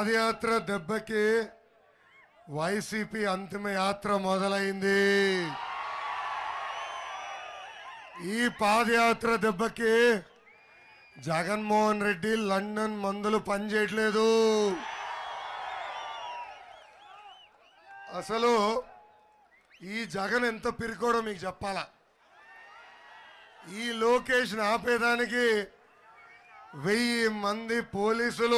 పాదయాత్ర దెబ్బకి వైసీపీ అంతిమ యాత్ర మొదలైంది ఈ పాదయాత్ర దెబ్బకి జగన్మోహన్ రెడ్డి లండన్ మందులు పనిచేయట్లేదు అసలు ఈ జగన్ ఎంత పిరికోడో మీకు చెప్పాలా ఈ లోకేష్ ఆపేదానికి వెయ్యి మంది పోలీసులు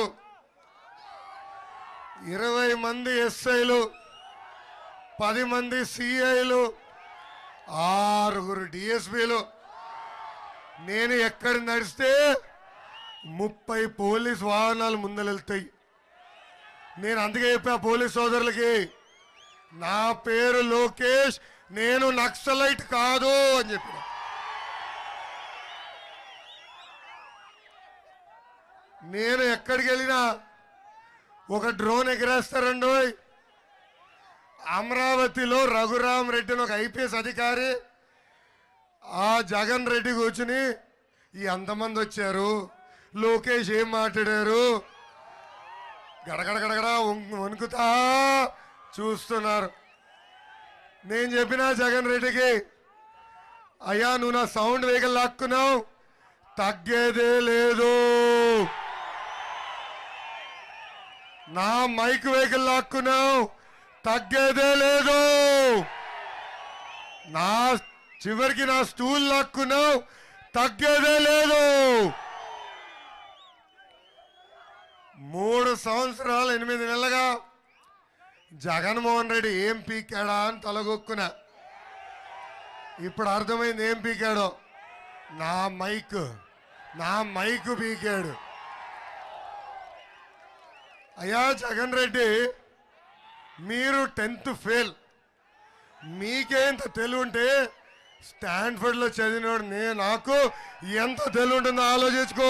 ఇరవై మంది ఎస్ఐలు పది మంది సిఐలు ఆరుగురు డిఎస్పీలు నేను ఎక్కడ నడిస్తే ముప్పై పోలీస్ వాహనాలు ముందరెళ్తాయి నేను అందుకే చెప్పా పోలీస్ సోదరులకి నా పేరు లోకేష్ నేను నక్సలైట్ కాదు అని చెప్పిన నేను ఎక్కడికి వెళ్ళినా ఒక డ్రోన్ ఎగరేస్తారండి అమరావతిలో రఘురామ్ రెడ్డి అని ఒక ఐపీఎస్ అధికారి ఆ జగన్ రెడ్డి కూర్చుని ఈ అంతమంది వచ్చారు లోకేష్ ఏం మాట్లాడారు గడగడ గడగడ వణుకు- వణుకుతా చూస్తున్నారు నేను చెప్పిన జగన్ రెడ్డికి అయ్యా నువ్వు నా సౌండ్ వెహికల్ లాక్కున్నావు తగ్గేదే లేదు నా మైక్ వెహికల్ లాక్కున్నావు తగ్గేదే లేదు నా చివరికి నా స్టూల్ లాక్కున్నావు తగ్గేదే లేదు మూడు సంవత్సరాలు ఎనిమిది నెలలుగా జగన్మోహన్ రెడ్డి ఏం పీకాడా అని తలగొక్కునా ఇప్పుడు అర్థమైంది ఏం పీకాడో నా మైక్ నా మైక్ పీకాడు అయ్యా జగన్ రెడ్డి మీరు టెన్త్ ఫెయిల్ మీకేంత తెలివి ఉంటే స్టాన్ఫర్డ్లో చదివినోడు నేను నాకు ఎంత తెలివి ఉంటుందో ఆలోచించుకో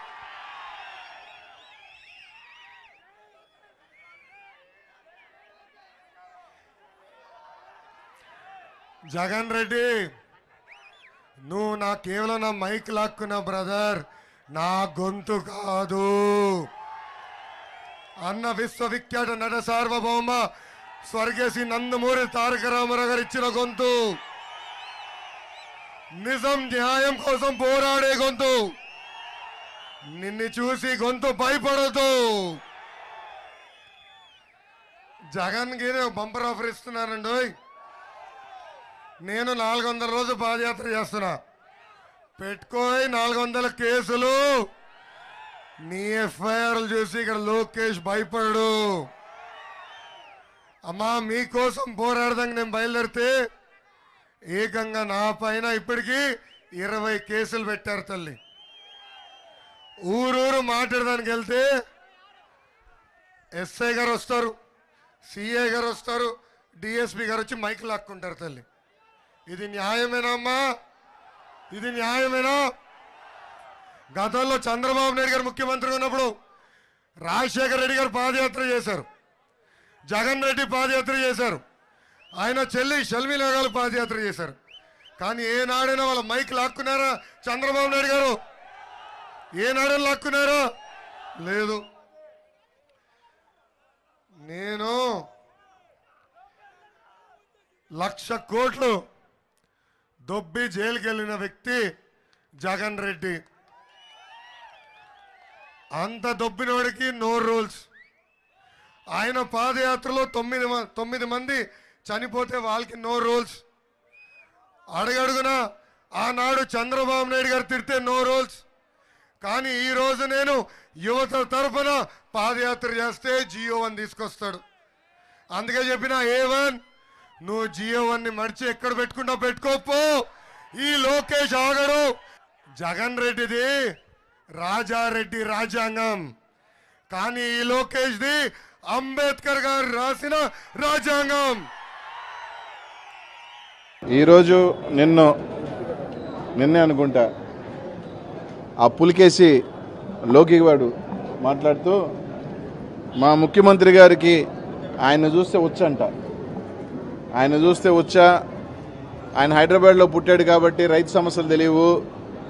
జగన్ రెడ్డి నువ్వు నా కేవలం నా మైక్ లాక్కున్నా బ్రదర్ నా గొంతు కాదు అన్న విశ్వవిఖ్యాత నట సార్వభౌమ స్వర్గేసి నందమూరి తారక రామారావు గారు ఇచ్చిన గొంతు నిజం న్యాయం కోసం పోరాడే గొంతు నిన్ను చూసి గొంతు భయపడదు జగన్ కి బంపర్ ఆఫర్ ఇస్తున్నానండి ఓయ్. నేను నాలుగు వందల రోజు పాదయాత్ర చేస్తున్నా పెట్టుకోయి నాలుగు వందల కేసులు నీ ఎఫ్ఐఆర్లు చూసి ఇక్కడ లోకేష్ భయపడు అమ్మా మీకోసం పోరాడదానికి నేను బయలుదేరితే ఏకంగా నా పైన ఇప్పటికీ ఇరవై కేసులు పెట్టారు తల్లి ఊరూరు మాట్లాడడానికి వెళ్తే ఎస్ఐ గారు వస్తారు సిఐ గారు వస్తారు డిఎస్పి గారు వచ్చి మైక్ లాక్కుంటారు తల్లి ఇది న్యాయమేనా అమ్మా ఇది న్యాయమేనా గతంలో చంద్రబాబు నాయుడు గారు ముఖ్యమంత్రి ఉన్నప్పుడు రాజశేఖర రెడ్డి గారు పాదయాత్ర చేశారు జగన్ రెడ్డి పాదయాత్ర చేశారు ఆయన చెల్లి షల్మిలా గారు పాదయాత్ర చేశారు కానీ ఏనాడైనా వాళ్ళ మైక్ లాక్కున్నారా చంద్రబాబు నాయుడు గారు ఏనాడైనా లాక్కున్నారా లేదు నేను లక్ష కోట్లు దొబ్బి జైలుకి వెళ్ళిన వ్యక్తి జగన్ రెడ్డి అంత దొబ్బినోడికి నో రూల్స్ ఆయన పాదయాత్రలో తొమ్మిది మ- తొమ్మిది మంది చనిపోతే వాళ్ళకి నో రూల్స్ అడుగడుగున ఆనాడు చంద్రబాబు నాయుడు గారు తిడితే నో రూల్స్ కానీ ఈ రోజు నేను యువత తరఫున పాదయాత్ర చేస్తే జియో వన్ తీసుకొస్తాడు అందుకే చెప్పిన ఏ వన్ నువ్వు జియో వన్ ని మడిచి ఎక్కడ పెట్టుకుంటావు పెట్టుకోపో ఈ లోకేష్ ఆగడు జగన్ రెడ్డిది రాజారెడ్డి రాజ్యాంగం కానీ ఈ లోకేష్ ది అంబేద్కర్ గారు రాసిన రాజ్యాంగం ఈరోజు నిన్ను నిన్నే అనుకుంటా ఆ పులికేసి లోకివాడు మాట్లాడుతూ మా ముఖ్యమంత్రి గారికి ఆయన చూస్తే వచ్చంట ఆయన చూస్తే వచ్చా ఆయన హైదరాబాద్లో పుట్టాడు కాబట్టి రైతు సమస్యలు తెలియవు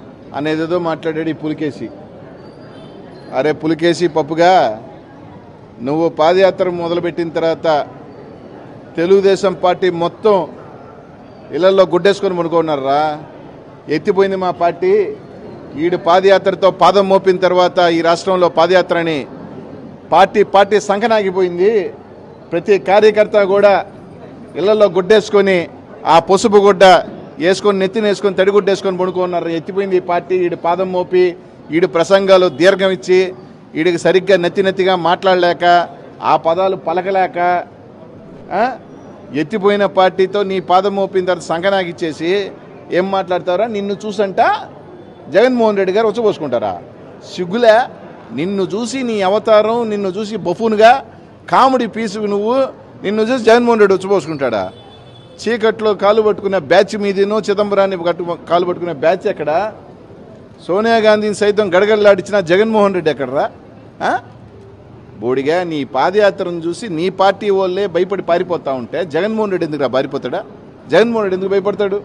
అనేదేదో మాట్లాడాడు ఈ పులికేసి అరే పులికేసి పప్పుగా నువ్వు పాదయాత్ర మొదలుపెట్టిన తర్వాత తెలుగుదేశం పార్టీ మొత్తం ఇళ్లలో గుడ్డేసుకొని పడుకున్నారా ఎత్తిపోయింది మా పార్టీ ఈడు పాదయాత్రతో పాదం మోపిన తర్వాత ఈ రాష్ట్రంలో పాదయాత్రని పార్టీ పార్టీ సంకనాగిపోయింది ప్రతి కార్యకర్త కూడా ఇళ్లలో గుడ్డేసుకొని ఆ పసుపు గుడ్డ వేసుకొని నెత్తిన వేసుకొని తడిగుడ్డ వేసుకొని పడుకున్నారు ఎత్తిపోయింది ఈ పార్టీ ఈడు పాదం మోపి ఈడు ప్రసంగాలు దీర్ఘం ఇచ్చి ఈడికి సరిగ్గా నెత్తి నెత్తిగా మాట్లాడలేక ఆ పదాలు పలకలేక ఆ? ఎత్తిపోయిన పార్టీతో నీ పాదం మోపిన తర్వాత సంకనాగిచ్చేసి ఏం మాట్లాడతారా నిన్ను చూసంట జగన్మోహన్ రెడ్డి గారు వచ్చపోసుకుంటారా సిగ్గులే నిన్ను చూసి నీ అవతారం నిన్ను చూసి బఫూన్గా కామెడీ పీసు నువ్వు నిన్ను చూసి జగన్మోహన్ రెడ్డి వచ్చిపోసుకుంటాడా చీకట్లో కాలు పట్టుకున్న బ్యాచ్ మీదేనో చిదంబరాన్ని కట్టు కాలు పట్టుకునే బ్యాచ్ ఎక్కడ సోనియా గాంధీని సైతం గడగడలాడించిన జగన్మోహన్ రెడ్డి ఎక్కడరా ఆ? బోడిగా నీ పాదయాత్రను చూసి నీ పార్టీ వాళ్ళే భయపడి పారిపోతా ఉంటే జగన్మోహన్ రెడ్డి ఎందుకు పారిపోతాడా జగన్మోహన్ రెడ్డి ఎందుకు భయపడతాడు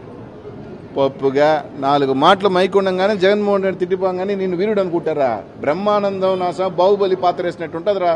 పప్పుగా నాలుగు మాటలు మైకుండంగానే జగన్మోహన్ రెడ్డి తిట్టిపోగానే నేను వీరుడు అనుకుంటారా బ్రహ్మానందం నా సహా బాహుబలి పాత్ర వేసినట్టు ఉంటుందిరా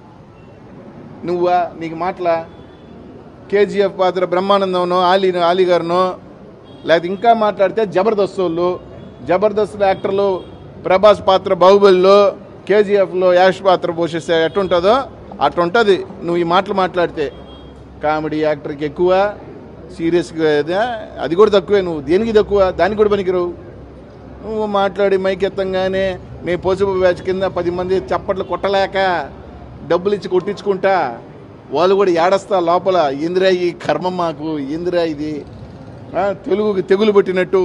నువ్వా నీకు మాటలా కేజీఎఫ్ పాత్ర బ్రహ్మానందంనో ఆలీ ఆలీ గారినో లేకపోతే ఇంకా మాట్లాడితే జబర్దస్త్ వాళ్ళు జబర్దస్త్ యాక్టర్లు ప్రభాస్ పాత్ర బాహుబలిలో కేజీఎఫ్లో యాష్ పాత్ర పోషిస్తే ఎట్టుంటుందో అట్టుంటుంది నువ్వు ఈ మాటలు మాట్లాడితే కామెడీ యాక్టర్కి ఎక్కువ సీరియస్గా ఏదా? అది కూడా తక్కువే నువ్వు దేనికి తక్కువ దానికి కూడా పనికిరావు నువ్వు మాట్లాడి మైక్ ఎత్తంగానే నీ పసుపు బ్యాచ్ కింద పది మంది చప్పట్లు కొట్టలేక డబ్బులు ఇచ్చి కొట్టించుకుంటా వాళ్ళు కూడా ఏడస్తా లోపల ఇందిరా ఈ కర్మ మాకు ఇందిరా ఇది ఆ, తెలుగుకి తెగులు పెట్టినట్టు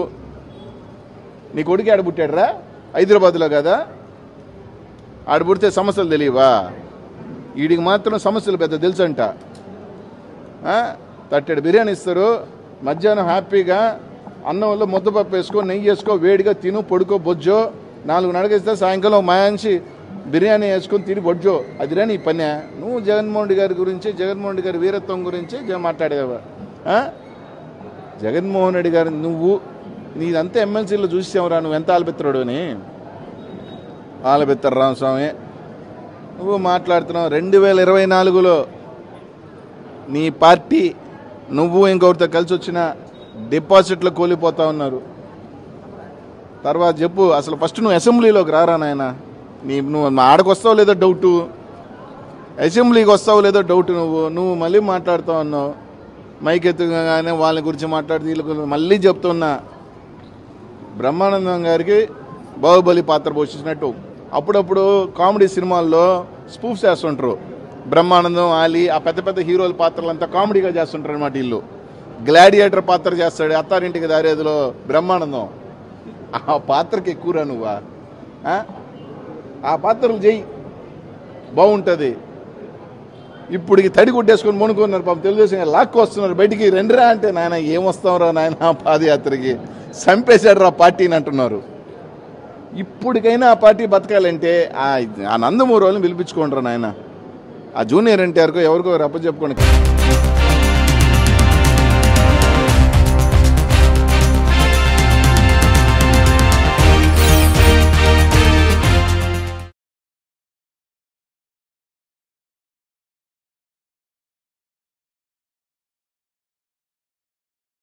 నీ కొడుకు ఆడ పుట్టాడురా హైదరాబాద్లో కదా ఆడ పుడితే సమస్యలు తెలియవా వీడికి మాత్రం సమస్యలు పెద్ద తెలుసంట ఆ, తట్టెడు బిర్యానీ ఇస్తారు మధ్యాహ్నం హ్యాపీగా అన్నంలో ముద్దపప్పు వేసుకో నెయ్యి వేసుకో వేడిగా తిను పడుకో బొజ్జో నాలుగు నడగిస్తే సాయంకాలం మాయాంచి బిర్యానీ వేసుకొని తిని బొజ్జో అదిరా నీ పని నువ్వు జగన్మోహన్ రెడ్డి గారి గురించి జగన్మోహన్ రెడ్డి గారి వీరత్వం గురించి జ- మాట్లాడేవా ఆ? జగన్మోహన్ రెడ్డి గారు నువ్వు నీదంతా ఎమ్మెల్సీలో చూసావురా నువ్వు ఎంత ఆలబెత్తరాడు అని ఆలబెత్తరు రామస్వామి నువ్వు మాట్లాడుతున్నావు రెండు వేల ఇరవై నాలుగులో నీ పార్టీ నువ్వు ఇంకొకరితో కలిసి వచ్చిన డిపాజిట్లు కూలిపోతా ఉన్నారు తర్వాత చెప్పు అసలు ఫస్ట్ నువ్వు అసెంబ్లీలోకి రారా నాయన నీ నువ్వు మా ఆడకు వస్తావు లేదో డౌటు అసెంబ్లీకి వస్తావు లేదో డౌట్ నువ్వు నువ్వు మళ్ళీ మాట్లాడుతూ ఉన్నావు మైక్ ఎత్తుగానే వాళ్ళ గురించి మాట్లాడి వీళ్ళ గురించి మళ్ళీ చెప్తున్నా బ్రహ్మానందం గారికి బాహుబలి పాత్ర పోషించినట్టు అప్పుడప్పుడు కామెడీ సినిమాల్లో స్పూఫ్ చేస్తుంటారు బ్రహ్మానందం ఆలి ఆ పెద్ద పెద్ద హీరోల పాత్రలంతా కామెడీగా చేస్తుంటారు అనమాట వీళ్ళు గ్లాడియేటర్ పాత్ర చేస్తాడు అత్తారింటికి దారేదిలో బ్రహ్మానందం ఆ పాత్రకి ఎక్కువరా నువ్వా ఆ? ఆ పాత్రలు చెయ్యి బాగుంటుంది ఇప్పటికి తడి కొట్టేసుకొని మొనుకున్నారు పాపం తెలుగుదేశం లాక్కు వస్తున్నారు బయటికి రెండురా అంటే నాయన ఏమొస్తాంరా నాయన పాదయాత్రకి చంపేశాడు రా పార్టీని అంటున్నారు ఇప్పటికైనా ఆ పార్టీ బతకాలంటే ఆ ఆ నందమూరి వాళ్ళని పిలిపించుకోండి రా నాయన ఆ జూనియర్ ఎన్టీఆర్కో ఎవరికో రప్ప చెప్పుకోండి